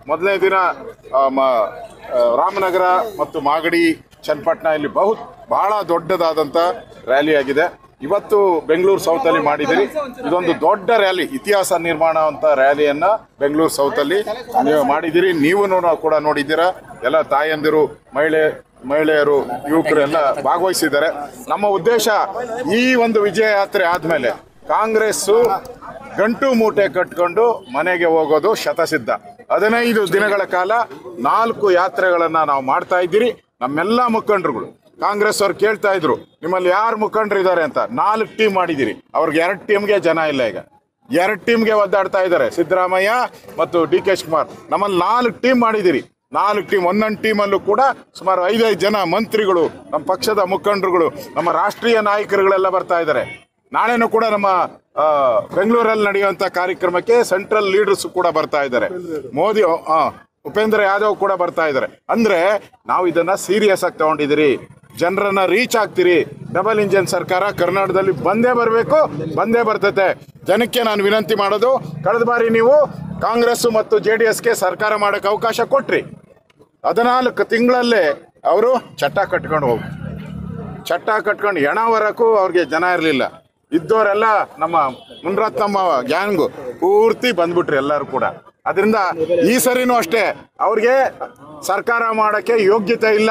ಮೊದಲನೇ ದಿನ ಆ, ಮ- ಆ, ರಾಮನಗರ ಮತ್ತು ಮಾಗಡಿ ಚನ್ನಪಟ್ಟಣ ಇಲ್ಲಿ ಬಹು ಬಹಳ ದೊಡ್ಡದಾದಂಥ ರ್ಯಾಲಿ ಆಗಿದೆ ಇವತ್ತು ಬೆಂಗಳೂರು ಸೌತಲ್ಲಿ ಮಾಡಿದಿರಿ ಇದೊಂದು ದೊಡ್ಡ ರ್ಯಾಲಿ ಇತಿಹಾಸ ನಿರ್ಮಾಣ ಅಂತ ರ್ಯಾಲಿಯನ್ನ ಬೆಂಗಳೂರು ಸೌತಲ್ಲಿ ನೀವು ಮಾಡಿದಿರಿ ನೀವು ಕೂಡ ನೋಡಿದ್ದೀರಾ ಎಲ್ಲ ತಾಯಂದಿರು ಮಹಿಳೆ ಮಹಿಳೆಯರು ಯುವಕರು ಎಲ್ಲ ಭಾಗವಹಿಸಿದ್ದಾರೆ ನಮ್ಮ ಉದ್ದೇಶ ಈ ಒಂದು ವಿಜಯ ಯಾತ್ರೆ ಆದ್ಮೇಲೆ ಕಾಂಗ್ರೆಸ್ಸು ಗಂಟು ಮೂಟೆ ಕಟ್ಕೊಂಡು ಮನೆಗೆ ಹೋಗೋದು ಶತಸಿದ್ಧ ಹದಿನೈದು ದಿನಗಳ ಕಾಲ ನಾಲ್ಕು ಯಾತ್ರೆಗಳನ್ನ ನಾವು ಮಾಡ್ತಾ ಇದ್ದೀರಿ ನಮ್ಮೆಲ್ಲ ಮುಖಂಡರುಗಳು ಕಾಂಗ್ರೆಸ್ ಅವ್ರು ಕೇಳ್ತಾ ಇದ್ರು ನಿಮ್ಮಲ್ಲಿ ಯಾರು ಮುಖಂಡರು ಇದ್ದಾರೆ ಅಂತ ನಾಲ್ಕು ಟೀಮ್ ಮಾಡಿದಿರಿ ಅವ್ರಿಗೆ ಎರಡು ಟೀಮ್ಗೆ ಜನ ಇಲ್ಲ ಈಗ ಎರಡು ಟೀಮ್ಗೆ ಒದ್ದಾಡ್ತಾ ಇದ್ದಾರೆ ಸಿದ್ದರಾಮಯ್ಯ ಮತ್ತು ಡಿ ಕೆ ಶಿವಕುಮಾರ್ ನಮ್ಮಲ್ಲಿ ನಾಲ್ಕು ಟೀಮ್ ಮಾಡಿದಿರಿ ನಾಲ್ಕು ಟೀಮ್ ಒಂದೊಂದು ಟೀಮಲ್ಲೂ ಕೂಡ ಸುಮಾರು ಐದೈದು ಜನ ಮಂತ್ರಿಗಳು ನಮ್ಮ ಪಕ್ಷದ ಮುಖಂಡರುಗಳು ನಮ್ಮ ರಾಷ್ಟ್ರೀಯ ನಾಯಕರುಗಳೆಲ್ಲ ಬರ್ತಾ ಇದ್ದಾರೆ ನಾಳೆನೂ ಕೂಡ ನಮ್ಮ ಆ, ಬೆಂಗಳೂರಲ್ಲಿ ನಡೆಯುವಂತ ಕಾರ್ಯಕ್ರಮಕ್ಕೆ ಸೆಂಟ್ರಲ್ ಲೀಡರ್ಸ್ ಕೂಡ ಬರ್ತಾ ಇದ್ದಾರೆ ಮೋದಿ ಆ, ಉಪೇಂದ್ರ ಯಾದವ್ ಕೂಡ ಬರ್ತಾ ಇದ್ದಾರೆ ಅಂದ್ರೆ ನಾವು ಇದನ್ನ ಸೀರಿಯಸ್ ಆಗಿ ತಗೊಂಡಿದ್ದೀರಿ ಜನರನ್ನ ರೀಚ್ ಆಗ್ತೀರಿ ಡಬಲ್ ಇಂಜಿನ್ ಸರ್ಕಾರ ಕರ್ನಾಟಕದಲ್ಲಿ ಬಂದೇ ಬರಬೇಕು ಬಂದೇ ಬರ್ತೈತೆ ಜನಕ್ಕೆ ನಾನು ವಿನಂತಿ ಮಾಡೋದು ಕಳೆದ ಬಾರಿ ನೀವು ಕಾಂಗ್ರೆಸ್ ಮತ್ತು ಜೆ ಡಿ ಎಸ್ಗೆ ಸರ್ಕಾರ ಮಾಡೋಕೆ ಅವಕಾಶ ಕೊಟ್ರಿ ಹದಿನಾಲ್ಕು ತಿಂಗಳಲ್ಲೇ ಅವರು ಚಟ್ಟ ಕಟ್ಕೊಂಡು ಹೋಗಿ ಚಟ್ಟ ಕಟ್ಕೊಂಡು ಹೆಣ ಹೊರಕ್ಕೂ ಅವ್ರಿಗೆ ಜನ ಇರಲಿಲ್ಲ ಇದ್ದವರೆಲ್ಲ ನಮ್ಮ ಮುನ್ರತ್ನಮ್ಮ ಗ್ಯಾಂಗು ಪೂರ್ತಿ ಬಂದ್ಬಿಟ್ರಿ ಎಲ್ಲರೂ ಕೂಡ ಅದರಿಂದ ಈ ಸರಿನೂ ಅಷ್ಟೇ ಅವ್ರಿಗೆ ಸರ್ಕಾರ ಮಾಡಕ್ಕೆ ಯೋಗ್ಯತೆ ಇಲ್ಲ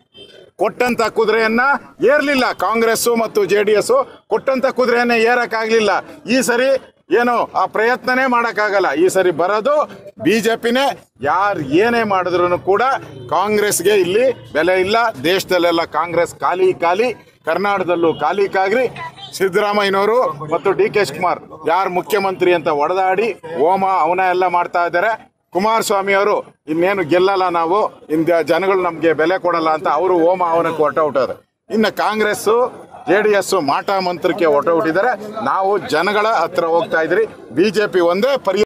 ಕೊಟ್ಟಂತ ಕುದುರೆಯನ್ನ ಏರ್ಲಿಲ್ಲ ಕಾಂಗ್ರೆಸ್ ಮತ್ತು ಜೆ ಡಿ ಎಸ್ ಕೊಟ್ಟಂತ ಕುದುರೆಯನ್ನ ಏರಕ್ಕಾಗ್ಲಿಲ್ಲ ಈ ಸರಿ ಏನು ಆ ಪ್ರಯತ್ನನೇ ಮಾಡಕ್ಕಾಗಲ್ಲ ಈ ಸರಿ ಬರೋದು ಬಿಜೆಪಿನೇ ಯಾರು ಏನೇ ಮಾಡಿದ್ರು ಕೂಡ ಕಾಂಗ್ರೆಸ್ಗೆ ಇಲ್ಲಿ ಬೆಲೆ ಇಲ್ಲ ದೇಶದಲ್ಲೆಲ್ಲ ಕಾಂಗ್ರೆಸ್ ಖಾಲಿ ಖಾಲಿ ಕರ್ನಾಟಕದಲ್ಲೂ ಖಾಲಿ ಕಾಗ್ರಿ ಸಿದ್ದರಾಮಯ್ಯನವರು ಮತ್ತು ಡಿ ಕೆ ಶಿವಕುಮಾರ್ ಯಾರು ಮುಖ್ಯಮಂತ್ರಿ ಅಂತ ಹೊಡೆದಾಡಿ ಹೋಮ ಅವನ ಎಲ್ಲ ಮಾಡ್ತಾ ಇದ್ದಾರೆ ಕುಮಾರಸ್ವಾಮಿ ಅವರು ಇನ್ನೇನು ಗೆಲ್ಲಲ್ಲ ನಾವು ಇಂದ ಜನಗಳು ನಮಗೆ ಬೆಲೆ ಕೊಡಲ್ಲ ಅಂತ ಅವರು ಹೋಮ ಅವನಕ್ಕೆ ಹೊರಟೋಗ್ತಾರೆ ಇನ್ನು ಕಾಂಗ್ರೆಸ್ಸು ಜೆ ಡಿ ಎಸ್ ಮಾಟ ಮಂತ್ರಕ್ಕೆ ಹೊರಟೋಗ್ಬಿಟ್ಟಿದ್ದಾರೆ ನಾವು ಜನಗಳ ಹತ್ರ ಹೋಗ್ತಾ ಇದ್ರಿ ಬಿಜೆಪಿ ಒಂದೇ ಪರಿ